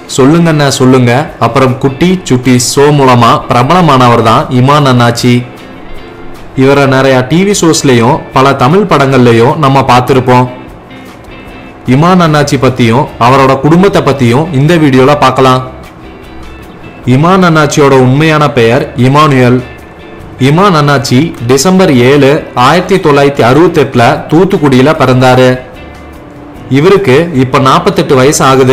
சொல்லுங்கண்ணா சொல்லுங்க அப்புறம் குட்டி சுட்டி ஷோ மூலமா பிரபலமானவர் தான் இமான் அண்ணாச்சி இவரை நிறைய டிவி ஷோஸ்லயும் பல தமிழ் படங்கள்லயும் நம்ம பார்த்திருப்போம் இமான் அண்ணாச்சி பத்தியும் அவரோட குடும்பத்தை பத்தியும் இந்த வீடியோல பார்க்கலாம் இமான் அண்ணாச்சியோட உண்மையான பெயர் இமானுயல் இமான் அண்ணாச்சி டிசம்பர் ஏழு ஆயிரத்தி தொள்ளாயிரத்தி அறுபத்தெட்டுல தூத்துக்குடியில பிறந்தாரு இவருக்கு இப்ப நாற்பத்தெட்டு வயசு ஆகுது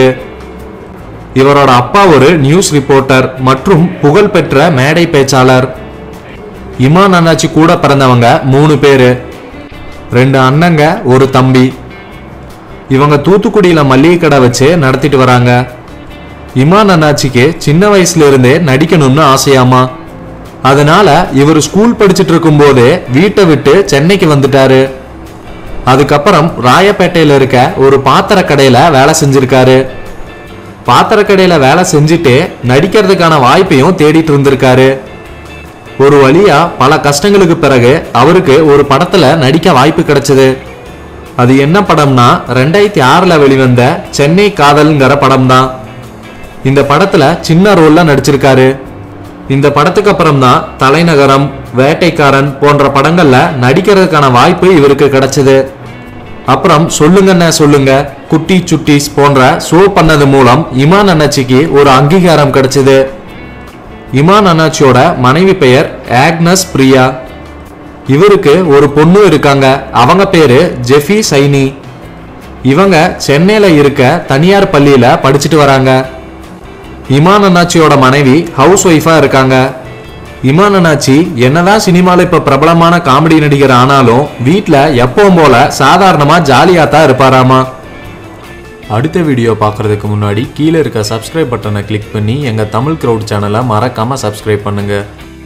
இவரோட அப்பா ஒரு நியூஸ் ரிப்போர்ட்டர் மற்றும் புகழ்பெற்ற மேடை பேச்சாளர் இமான் அண்ணாச்சி கூட பிறந்தவங்க மூணு பேரு ரெண்டு அண்ணங்க ஒரு தம்பி இவங்க தூத்துக்குடியில மல்லிகை கடை வச்சு நடத்திட்டு வராங்க இமான் அண்ணாச்சிக்கு சின்ன வயசுல இருந்தே நடிக்கணும்னு ஆசையாமா அதனால இவர் ஸ்கூல் படிச்சுட்டு இருக்கும்போதே வீட்டை விட்டு சென்னைக்கு வந்துட்டாரு அதுக்கப்புறம் ராயப்பேட்டையில இருக்க ஒரு பாத்திர கடையில வேலை செஞ்சிருக்காரு பாத்திர கடையில வேலை செஞ்சுட்டு நடிக்கிறதுக்கான வாய்ப்பையும் தேடிட்டு இருந்திருக்காரு ஒரு வழியா பல கஷ்டங்களுக்கு பிறகு அவருக்கு ஒரு படத்துல நடிக்க வாய்ப்பு கிடைச்சது அது என்ன படம்னா ரெண்டாயிரத்தி ஆறுல வெளிவந்த சென்னை காதல்ங்கிற படம் தான் இந்த படத்துல சின்ன ரோல்ல நடிச்சிருக்காரு இந்த படத்துக்கு அப்புறம் தான் தலைநகரம் வேட்டைக்காரன் போன்ற படங்கள்ல நடிக்கிறதுக்கான வாய்ப்பு இவருக்கு கிடைச்சது அப்புறம் சொல்லுங்கண்ணே சொல்லுங்க குட்டி சுட்டீஸ் போன்ற ஷோ பண்ணது மூலம் இமான் அண்ணாச்சிக்கு ஒரு அங்கீகாரம் கிடைச்சது இமான் அண்ணாச்சியோட மனைவி பெயர் ஆக்னஸ் பிரியா இவருக்கு ஒரு பொண்ணு இருக்காங்க அவங்க பேரு ஜெஃபி சைனி இவங்க சென்னையில இருக்க தனியார் பள்ளியில படிச்சுட்டு வராங்க இமான் அண்ணாச்சியோட மனைவி ஹவுஸ் ஒய்ஃபா இருக்காங்க இமான் அண்ணாச்சி என்னதான் சினிமால இப்ப பிரபலமான காமெடி நடிகர் ஆனாலும் வீட்ல எப்பவும் போல சாதாரணமா ஜாலியா தான் இருப்பாராமா அடுத்த வீடியோ பார்க்கறதுக்கு முன்னாடி கீழே இருக்க சப்ஸ்கிரைப் பட்டனை கிளிக் பண்ணி எங்க தமிழ் க்ரௌட் சேனலை மறக்காம சப்ஸ்கிரைப் பண்ணுங்க